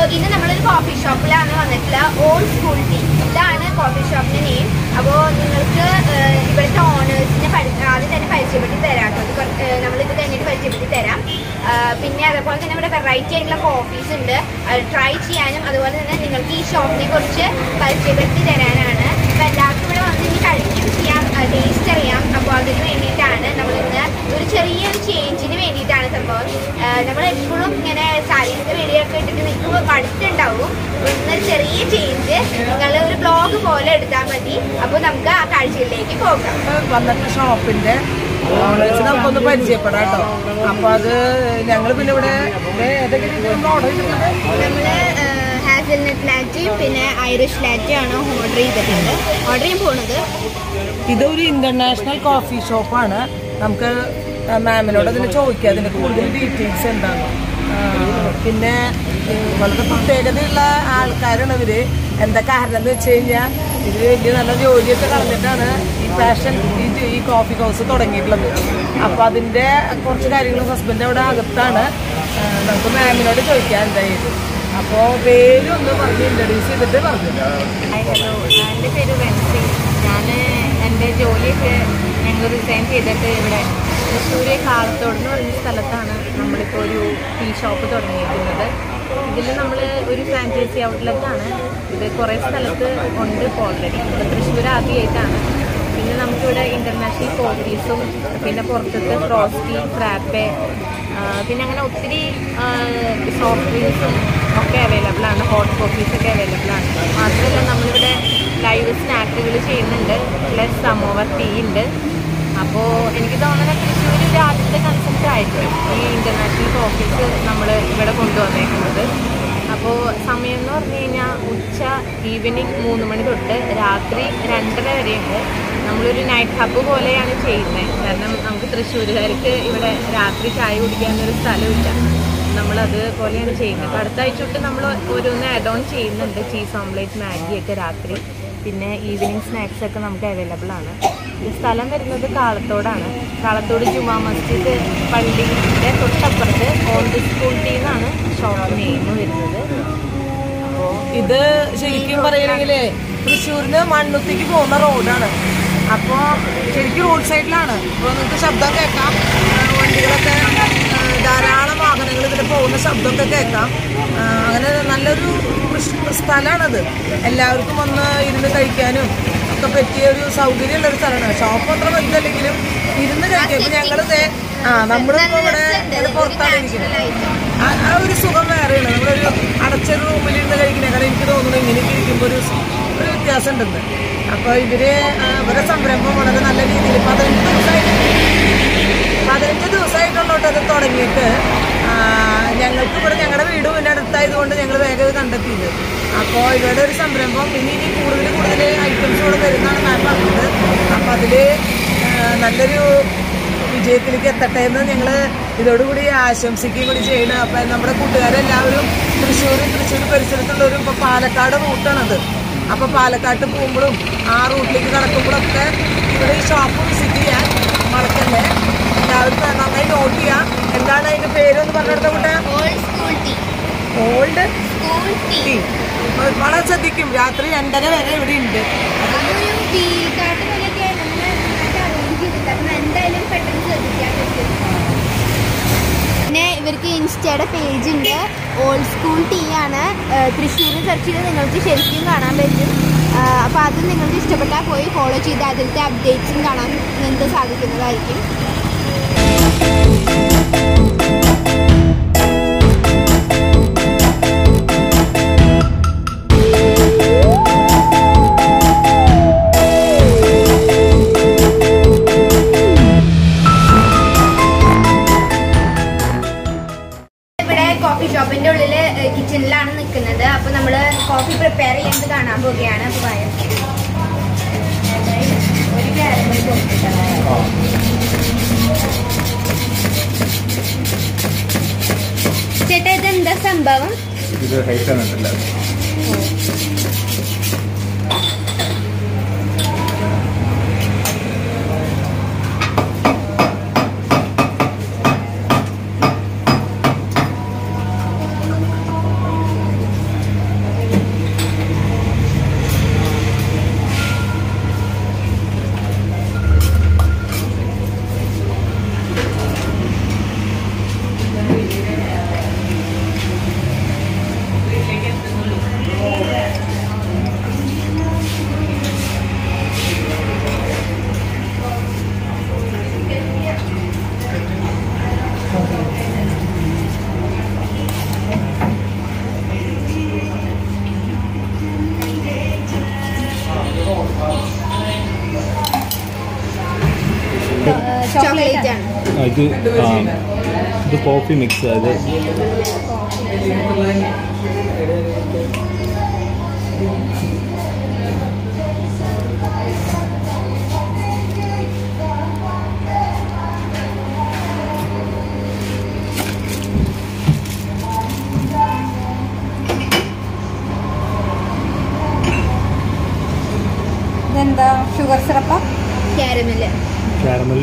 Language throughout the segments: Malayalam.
ഇന്ന് നമ്മളൊരു കോഫി ഷോപ്പിലാണ് വന്നിട്ടുള്ള ഓൾഡ് സ്കൂൾ ടീ ഇതാണ് കോഫി ഷോപ്പിന്റെ നെയിം അപ്പോൾ നിങ്ങൾക്ക് ഏഹ്, ഇവിടുത്തെ ഓണേഴ്സിനെ ആദ്യം തന്നെ പരിചയപ്പെടുത്തി തരാം കേട്ടോ ഇത് കുറ- ഏഹ്, നമ്മളിത് കഴിഞ്ഞിട്ട് പരിചയപ്പെടുത്തി തരാം ആഹ്, പിന്നെ അതേപോലെ തന്നെ ഇവിടെ വെറൈറ്റി ആയിട്ടുള്ള കോഫീസ് ഉണ്ട് അത് ട്രൈ ചെയ്യാനും അതുപോലെ തന്നെ നിങ്ങൾക്ക് ഈ ഷോപ്പിനെ കുറിച്ച് പരിചയപ്പെടുത്തി തരാനാണ് അപ്പോൾ എല്ലാവർക്കും ഇവിടെ വന്ന് ഇനി കഴിക്കുകയും ചെയ്യാം ടേസ്റ്റ് അറിയാം അപ്പോൾ അതിന് വേണ്ടിയിട്ടാണ് നമ്മളിന്ന് ഒരു ചെറിയൊരു ചേഞ്ചിന് വേണ്ടിയിട്ടാണ് സംഭവം നമ്മൾ എപ്പോഴും ഇങ്ങനെ സാരീസിന്റെ വീഡിയോ ഒക്കെ ഇട്ടിട്ട് നിൽക്കുമ്പോൾ പഠിച്ചിട്ടുണ്ടാവും അപ്പോൾ ഇന്നൊരു ചെറിയ ചേഞ്ച് നിങ്ങൾ ഒരു ബ്ലോഗ് പോലെ എടുത്താൽ മതി അപ്പോൾ നമുക്ക് ആ കാഴ്ചയിലേക്ക് പോകാം വന്നിട്ട് ഷോപ്പിന്റെ ഓണേഴ്സ് നമുക്കൊന്ന് പരിചയപ്പെടാം കേട്ടോ അപ്പൊ അത് ഞങ്ങൾ പിന്നെ ഇവിടെ ഇവിടെ ഏതൊക്കെ രീതിയിൽ നമ്മൾ ഓർഡർ ചെയ്തിട്ടുണ്ട് നമ്മൾ ഹാസൽനട്ട് ലാറ്റയും പിന്നെ ഐറിഷ് ലാറ്റയും ആണ് ഓർഡർ ചെയ്തിട്ടുള്ളത് ഓർഡർ ചെയ്യാൻ പോകുന്നത് ഇതൊരു ഇന്റർനാഷണൽ കോഫി ഷോപ്പാണ് നമുക്ക് മാമിനോട് അതിന് ചോദിക്കാം അതിന്റെ കൂടുതൽ ഡീറ്റെയിൽസ് എന്താണ് ആ, പിന്നെ ഉം, വളരെ പ്രത്യേകതയുള്ള ആൾക്കാരാണ് ഇവര് എന്താ കാരണം എന്ന് വെച്ച് കഴിഞ്ഞാൽ ഇവര് വലിയ നല്ല ജോലിയൊക്കെ കളഞ്ഞിട്ടാണ് ഈ പാഷൻ ഈ ഈ കോഫി ഹൗസ് തുടങ്ങിയിട്ടുള്ളത് അപ്പൊ അതിന്റെ കുറച്ച് കാര്യങ്ങളും ഹസ്ബൻഡ് അവിടെ അകത്താണ് ആ, നമുക്ക് മാമിനോട് ചോദിക്കാം എന്തായാലും അപ്പോ പേരൊന്ന് പറഞ്ഞ് ഇൻട്രൊഡ്യൂസ് ചെയ്തിട്ട് പറഞ്ഞു ഹായ് ഹലോ എൻ്റെ പേര് വെൻസി ഞാൻ എൻ്റെ ജോലിയൊക്കെ ഞങ്ങൾ റിസൈൻ ചെയ്തിട്ട് ഇവിടെ തൃശ്ശൂർ കാളത്തോട് എന്ന് പറയുന്ന സ്ഥലത്താണ് നമ്മളിപ്പോൾ ഒരു ടീ ഷോപ്പ് തുടങ്ങിയിരിക്കുന്നത് ഇതിൽ നമ്മൾ ഒരു ഫ്രാഞ്ചൈസി ഔട്ട്ലെറ്റാണ് ഇത് കുറേ സ്ഥലത്ത് ഉണ്ട് ഇപ്പോൾ ഓൾറെഡി ഇപ്പോൾ തൃശ്ശൂർ ആദ്യമായിട്ടാണ് പിന്നെ നമുക്കിവിടെ ഇൻ്റർനാഷണൽ കോഫീസും പിന്നെ പുറത്തത്തെ ഫ്രോസ്റ്റി ഫ്രാപ്പെ പിന്നെ അങ്ങനെ ഒത്തിരി സോഫ്റ്റ് ഡ്രിങ്ക്സും ഒക്കെ അവൈലബിൾ ആണ് ഹോട്ട് കോഫീസ് ഒക്കെ അവൈലബിൾ ആണ് മാത്രമല്ല നമ്മളിവിടെ ലൈവ് സ്നാക്കുകൾ ചെയ്യുന്നുണ്ട് പ്ലസ് സമോവർ ടീ ഉണ്ട് അപ്പോൾ എനിക്ക് തോന്നുന്നത് തൃശ്ശൂർ ഒരു ആദ്യത്തെ കൺസെപ്റ്റ് ആയിരിക്കും ഈ ഇൻ്റർനാഷണൽ കോഫീസ് നമ്മൾ ഇവിടെ കൊണ്ടുവന്നേക്കുന്നത് അപ്പോൾ സമയം എന്ന് പറഞ്ഞു കഴിഞ്ഞാൽ ഉച്ച ഈവനിങ് മൂന്ന് മണി തൊട്ട് രാത്രി രണ്ടര വരെയുണ്ട് നമ്മളൊരു നൈറ്റ് ഹബ്ബ് പോലെയാണ് ചെയ്യുന്നത് കാരണം നമുക്ക് തൃശ്ശൂരുകാർക്ക് ഇവിടെ രാത്രി ചായ കുടിക്കാനൊരു സ്ഥലമില്ല നമ്മളത് പോലെയാണ് ചെയ്യുന്നത് അപ്പോൾ അടുത്ത ആഴ്ച തൊട്ട് നമ്മൾ ഓരോന്ന് ആഡ് ഓൺ ചെയ്യുന്നുണ്ട് ചീസ് ഓംലേറ്റ് മാഗിയൊക്കെ രാത്രി പിന്നെ ഈവനിങ് സ്നാക്സ് ഒക്കെ നമുക്ക് അവൈലബിൾ ആണ് ഇത് സ്ഥലം വരുന്നത് കാളത്തോടാണ് കാളത്തോട് ജുമാ മസ്ജിദ് പള്ളിയുടെ തൊട്ടപ്പുറത്ത് ഓൾഡ് സ്കൂൾ ടീ എന്നാണ് ഷോപ്പ് നെയിം വരുന്നത് അപ്പോൾ ഇത് ശരിക്കും പറയുകയാണെങ്കിലേ തൃശ്ശൂരിന് മണ്ണുത്തിക്ക് പോകുന്ന റോഡാണ് അപ്പോൾ ശരിക്കും റോഡ് സൈഡിലാണ് അപ്പോൾ നിങ്ങൾക്ക് ശബ്ദം കേൾക്കാം ആ, വണ്ടികളൊക്കെ ആ, ധാരാളം വാഹനങ്ങൾ ഇതിൽ പോകുന്ന ശബ്ദമൊക്കെ കേൾക്കാം ആ, അങ്ങനെ നല്ലൊരു കൃഷി- സ്ഥലമാണത് എല്ലാവർക്കും വന്ന് ഇരുന്ന് കഴിക്കാനും ഒക്കെ പറ്റിയ ഒരു സൗകര്യമുള്ള ഒരു സ്ഥലമാണ് ഷോപ്പ് അത്ര വലുതല്ലെങ്കിലും ഇരുന്ന് കഴിക്കാം ഇപ്പം ഞങ്ങൾ ആ നമ്മളിപ്പോൾ ഇവിടെ ഇവിടെ പുറത്താണ് ഇരിക്കുന്നത് ആ ആ ഒരു സുഖം വേറെയാണ് നമ്മളൊരു അടച്ചൊരു റൂമിലിരുന്ന് കഴിക്കുന്നേക്കാൾ എനിക്ക് തോന്നുന്നു ഇങ്ങനെയൊക്കെ ഇരിക്കുമ്പോൾ ഒരു സു- ഒരു വ്യത്യാസം ഉണ്ടെന്ന് അപ്പോൾ ഇവര് ആ, ഇവരെ സംരംഭം വളരെ നല്ല രീതിയിൽ പതിനഞ്ച് ദിവസമായിട്ട് പതിനഞ്ച് ദിവസമായിട്ടുള്ളോട്ട് അത് തുടങ്ങിയിട്ട് ആ, ഞങ്ങൾക്ക് ഇവിടെ ഞങ്ങളുടെ വീട് പിന്നെ അടുത്തായതുകൊണ്ട് ഞങ്ങൾ വേഗം ഇത് കണ്ടെത്തിയത് അപ്പോൾ ഇവരുടെ ഒരു സംരംഭം ഇനി ഇനി കൂടുതൽ കൂടുതൽ ഐറ്റംസ് ഇവിടെ വരുന്നതാണ് മാം പറഞ്ഞത് അപ്പോൾ അതിൽ നല്ലൊരു വിജയത്തിലേക്ക് എത്തട്ടെ എന്ന് ഞങ്ങൾ ഇതോടുകൂടി ആശംസിക്കുകയും കൂടി ചെയ്യണം അപ്പം നമ്മുടെ കൂട്ടുകാരെല്ലാവരും തൃശ്ശൂരും തൃശ്ശൂർ പരിസരത്തുള്ളവരും ഇപ്പോൾ പാലക്കാട് റൂട്ടാണത് അപ്പോൾ പാലക്കാട്ട് പോകുമ്പോഴും ആ റൂട്ടിലേക്ക് കടക്കുമ്പോഴൊക്കെ ഇവിടെ ഈ ഷോപ്പ് വിസിറ്റ് ചെയ്യാൻ മറക്കല്ലേ എല്ലാവരും നന്നായി നോട്ട് ചെയ്യാം എന്താണ് അതിൻ്റെ പേരൊന്ന് പറഞ്ഞെടുത്ത കൂട്ടെ old school tea old school tea tea വളരെ ശ്രദ്ധിക്കും രാത്രി രണ്ടര വരെ ഇവിടെ ഉണ്ട് അതൊരു വീൽ കാർട്ട് പോലെയൊക്കെ നമ്മൾ അറേഞ്ച് ചെയ്തിട്ട് അപ്പം എന്തായാലും പെട്ടെന്ന് ശ്രദ്ധിക്കാൻ പറ്റും പിന്നെ ഇവർക്ക് ഇൻസ്റ്റയുടെ പേജ് ഉണ്ട് ഓൾഡ് സ്കൂൾ ടീ ആണ് തൃശ്ശൂർ സെർച്ച് ചെയ്ത് നിങ്ങൾക്ക് ശരിക്കും കാണാൻ പറ്റും അപ്പോൾ അത് നിങ്ങൾക്ക് ഇഷ്ടപ്പെട്ടാൽ പോയി ഫോളോ ചെയ്ത് അതിലത്തെ അപ്ഡേറ്റ്സും കാണാൻ നിങ്ങൾക്ക് സാധിക്കുന്നതായിരിക്കും ഇവിടെ കോഫി ഷോപ്പിന്റെ ഉള്ളില് കിച്ചണിലാണ് നിൽക്കുന്നത് അപ്പൊ നമ്മള് കോഫി പ്രിപ്പയർ ചെയ്യുന്നത് കാണാൻ പോവുകയാണ് അപ്പൊ ഭയം ഒരു കാരമൽ ചേട്ടാ ഇതെന്താ സംഭവം ഇത് ഹൈറ്റാണ് കേട്ടില്ല ചോക്ലേറ്റ് ആണ് ആ, ഇത് ആ, ഇത് കോഫി മിക്സ് അത് ഇതെന്താ ഷുഗർ സിറപ്പാ ക്യാരമല് കാരമൽ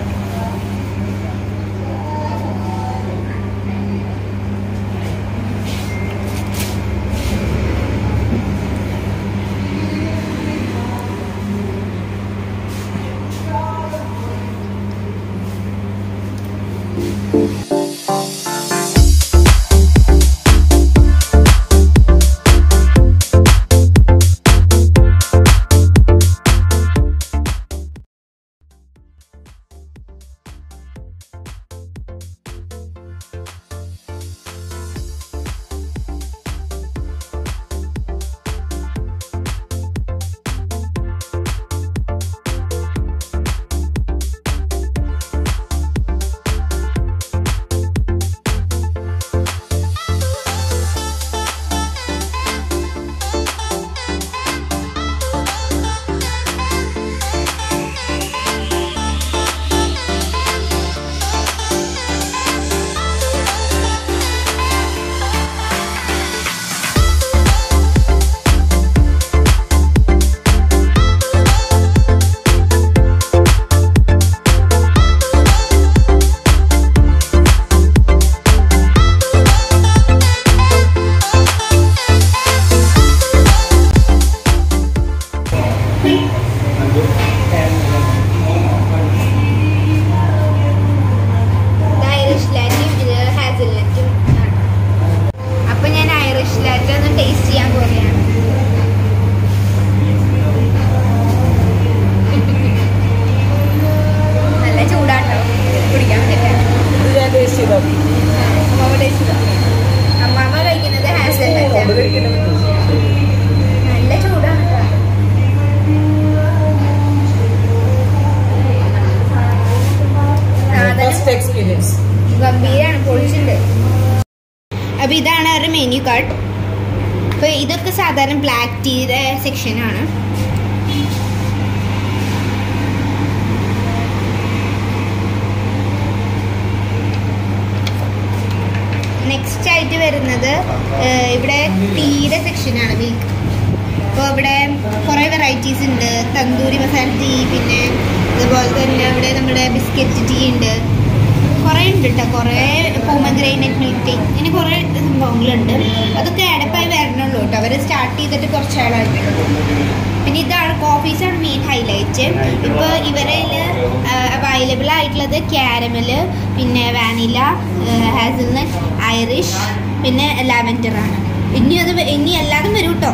ഇത് ഐറിഷ് ലാറ്റും ഇത് ഹാസൽനറ്റും ആണ് അപ്പൊ ഞാൻ ഐറിഷ് ലാറ്റ് ഒന്ന് ടേസ്റ്റ് ചെയ്യാൻ പോവുകയാണ് നല്ല ചൂടാട്ടോ കുടിക്കാൻ പറ്റില്ല ഇത് ഞാൻ ടേസ്റ്റ് ചെയ്തോ അമ്മാമ ടേസ്റ്റ് ചെയ്തോ അമ്മാമ കഴിക്കുന്നത് ഹാസൽനറ്റ് നല്ല ചൂടാണ് കേട്ടോ. സാധനം ഫസ്റ്റ് എക്സ്പീരിയൻസ് ഗംഭീരാണ് പൊളിച്ചിട്ടുണ്ട് അപ്പൊ ഇതാണ് അവരുടെ മെനു കാർഡ് അപ്പൊ ഇതൊക്കെ സാധാരണ ബ്ലാക്ക് ടീയുടെ സെക്ഷൻ ആണ് നെക്സ്റ്റ് ആയിട്ട് വരുന്നത് ഏഹ്, ഇവിടെ ടീയുടെ സെക്ഷനാണ് മിൽക്ക് അപ്പോൾ ഇവിടെ കുറേ വെറൈറ്റീസ് ഉണ്ട് തന്തൂരി മസാല ടീ പിന്നെ അതുപോലെ തന്നെ ഇവിടെ നമ്മുടെ ബിസ്ക്കറ്റ് ടീ ഉണ്ട് കുറേ ഉണ്ട് കേട്ടോ കുറേ പോമഗ്രൈനറ്റ് മിൽക്ക് ടീ ഇങ്ങനെ കുറേ സംഭവങ്ങളുണ്ട് അതൊക്കെ അടപ്പായി വരണുള്ളൂ കേട്ടോ അവർ സ്റ്റാർട്ട് ചെയ്തിട്ട് കുറച്ചാളായിട്ടുള്ളൂ പിന്നെ ഇതാണ് കോഫീസാണ് മെയിൻ ഹൈലൈറ്റ് ഇപ്പോൾ ഇവരിൽ അവൈലബിൾ ആയിട്ടുള്ളത് ക്യാരമല് പിന്നെ വാനില ഹാസൽനട്ട് ഐറിഷ് പിന്നെ ലാവൻഡർ ആണ് ഇനി അത് വ- ഇനി എല്ലാതും വരും കേട്ടോ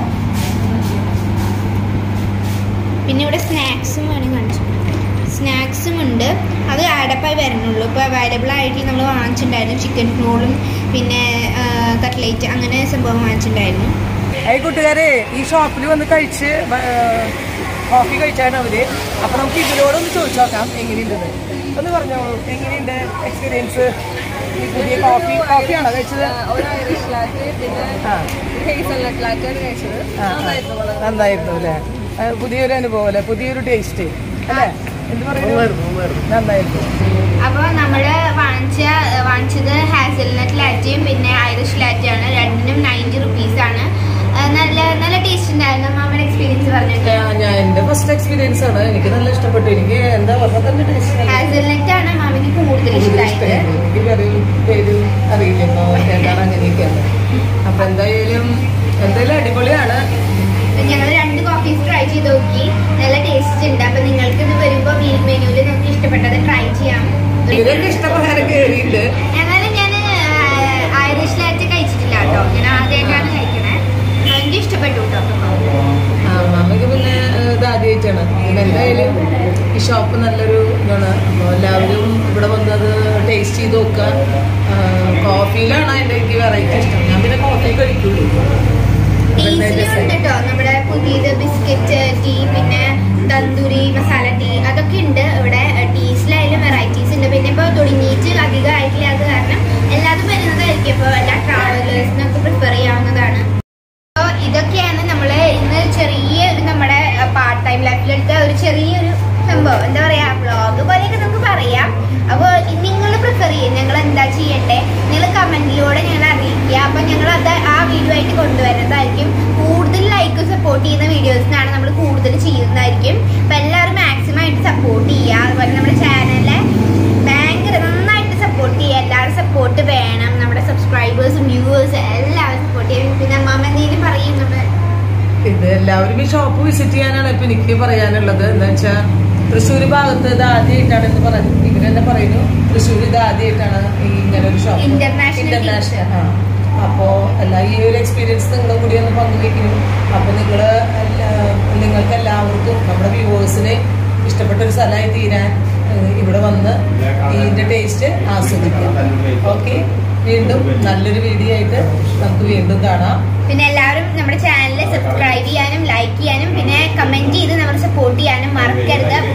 പിന്നെ ഇവിടെ സ്നാക്സും വേണമെങ്കിൽ കാണിച്ചു സ്നാക്സും ഉണ്ട് അത് ആഡപ്പായി വരണുള്ളൂ ഇപ്പോൾ അവൈലബിൾ ആയിട്ട് നമ്മൾ വാങ്ങിച്ചിട്ടുണ്ടായിരുന്നു ചിക്കൻ റോളും പിന്നെ കട്ട്ലേറ്റ് അങ്ങനെ സംഭവം വാങ്ങിച്ചിട്ടുണ്ടായിരുന്നു ഈ കൂട്ടുകാരെ ഈ ഷോപ്പിൽ വന്ന് കഴിച്ച് കോഫി കഴിച്ചാണ് അവര് അപ്പൊ നമുക്ക് ഇതിനോടൊന്ന് ചോദിച്ചു നോക്കാം എങ്ങനെയുണ്ടെന്ന് ഒന്ന് പറഞ്ഞോളൂ എങ്ങനെയുണ്ട് എക്സ്പീരിയൻസ് ഈ പുതിയ കോഫി കോഫിയാണോ കഴിച്ചത് ഒരു ഐറിഷ് ലാറ്റ് പിന്നെ ആ ഹേസൽനട്ട് ലാറ്റാണ് കഴിച്ചത് ആ, ആ. നന്നായിരുന്നു അല്ലേ ആ, പുതിയൊരു അനുഭവം അല്ലേ പുതിയൊരു ടേസ്റ്റ് അല്ലേ എന്ത് പറയുന്നു നന്നായിരുന്നു അപ്പോൾ നമ്മൾ വാങ്ങിച്ച വാങ്ങിച്ചത് ഹാസൽനട്ട് ലാറ്റയും പിന്നെ ഐറിഷ് ലാറ്റയാണ് രണ്ടിനും നയൻറ്റി റുപ്പീസാണ് നല്ല നല്ല ടേസ്റ്റ് ഉണ്ടായിരുന്നു മാമയുടെ എക്സ്പീരിയൻസ് പറഞ്ഞിട്ട് ഞാൻ ഞാൻ എൻ്റെ ഫസ്റ്റ് എക്സ്പീരിയൻസ് ആണ് എനിക്ക് നല്ല ഇഷ്ടപ്പെട്ടു എനിക്ക് എന്താ പറഞ്ഞ തന്നെ ടേസ്റ്റ് ഹാസൽനട്ട് ആണ് മാമിക്ക് കൂടുതൽ ഇഷ്ടമായത് എനിക്ക് പേരും പേരും അറിയില്ലല്ലോ എന്താണ് അങ്ങനെയൊക്കെയാണ് അപ്പൊ എന്തായാലും എന്തായാലും അടിപൊളിയാണ് ഞങ്ങൾ രണ്ട് കോഫീസ് ട്രൈ ചെയ്ത് നോക്കി നല്ല ടേസ്റ്റ് ഉണ്ട് അപ്പൊ നിങ്ങൾക്ക് ഇത് വരുമ്പോൾ മെനുവിൽ നിങ്ങൾക്ക് ഇഷ്ടപ്പെട്ടത് ട്രൈ ചെയ്യാം ഇതിലൊക്കെ ഇഷ്ടപ്രകാരം കയറിയിട്ടുണ്ട് എന്നാലും ഞാൻ ഐറിഷ് ലാറ്റ് കഴിച്ചിട്ടില്ല കേട്ടോ ഞാൻ ആദ്യമായിട്ടാണ് കഴിക്കണേ എനിക്ക് ഇഷ്ടപ്പെട്ടു കേട്ടോ ആ മാമയ്ക്ക് പിന്നെ ഏഹ്, ഇത് ആദ്യമായിട്ടാണ് പിന്നെ എന്തായാലും ഈ ഷോപ്പ് നല്ലൊരു ഇതാണ് അപ്പോൾ എല്ലാവരും ഇവിടെ വന്നത് ടേസ്റ്റ് ചെയ്ത് നോക്കുക ആ, കോഫിയിലാണ് എൻ്റെ എനിക്ക് വെറൈറ്റി ഇഷ്ടം ഞാൻ പിന്നെ കോഫി കഴിക്കുള്ളൂ ടീസിലും ഉണ്ട് കേട്ടോ നമ്മുടെ പുതിയത് ബിസ്ക്കറ്റ് ടീ പിന്നെ തന്തൂരി മസാല ടീ അതൊക്കെ ഉണ്ട് ഇവിടെ ടീസിലായാലും വെറൈറ്റി അറിയും ഞങ്ങൾ എന്താ ചെയ്യണ്ടേ നിങ്ങൾ കമന്റിലൂടെ ഞങ്ങൾ അറിയിക്കുക അപ്പൊ ഞങ്ങൾ അത് ആ വീഡിയോ ആയിട്ട് കൊണ്ടുവരുന്നതായിരിക്കും കൂടുതൽ ലൈക്ക് സപ്പോർട്ട് ചെയ്യുന്ന വീഡിയോസിനാണ് നമ്മൾ കൂടുതൽ ചെയ്യുന്നതായിരിക്കും അപ്പൊ എല്ലാവരും മാക്സിമം ആയിട്ട് സപ്പോർട്ട് ചെയ്യുക അതുപോലെ നമ്മുടെ ചാനലിലെ ഭയങ്കര നന്നായിട്ട് സപ്പോർട്ട് ചെയ്യുക എല്ലാവരും സപ്പോർട്ട് വേണം നമ്മുടെ സബ്സ്ക്രൈബേഴ്സും വ്യൂവേഴ്സും എല്ലാവരും സപ്പോർട്ട് ചെയ്യും പിന്നെ അമ്മാമ്മ എന്തെങ്കിലും പറയും നമ്മുടെ ഇത് എല്ലാവരും ഈ ഷോപ്പ് വിസിറ്റ് ചെയ്യാനാണ് ഇപ്പൊ എനിക്ക് പറയാനുള്ളത് എന്ന് വെച്ചാൽ തൃശ്ശൂർ ഭാഗത്ത് ഇത് ആദ്യമായിട്ടാണ് എന്ന് പറഞ്ഞു ഇവര് തന്നെ പറയുന്നു തൃശ്ശൂർ ഇത് ആദ്യമായിട്ടാണ് ഈ ഇങ്ങനെ ഒരു ഷോപ്പ് International ഇന്റർനാഷണൽ ആ അപ്പോ എല്ലാ ഈ ഒരു എക്സ്പീരിയൻസ് നിങ്ങളും കൂടി ഒന്ന് പങ്കുവയ്ക്കുന്നു അപ്പൊ നിങ്ങള് എല്ലാ- നിങ്ങൾക്ക് എല്ലാവർക്കും നമ്മുടെ വ്യൂവേഴ്സിന് ഇഷ്ടപ്പെട്ട ഒരു സ്ഥലമായി തീരാൻ ഏഹ്, ഇവിടെ വന്ന് ഇതിന്റെ ടേസ്റ്റ് ആസ്വദിക്കാം ഓക്കെ വീണ്ടും നല്ലൊരു വീഡിയോ ആയിട്ട് നമുക്ക് വീണ്ടും കാണാം പിന്നെ എല്ലാവരും നമ്മുടെ ചാനൽ സബ്സ്ക്രൈബ് ചെയ്യാനും ലൈക്ക് ചെയ്യാനും പിന്നെ കമന്റ് ചെയ്ത് നമ്മൾ സപ്പോർട്ട് ചെയ്യാനും മറക്കരുത്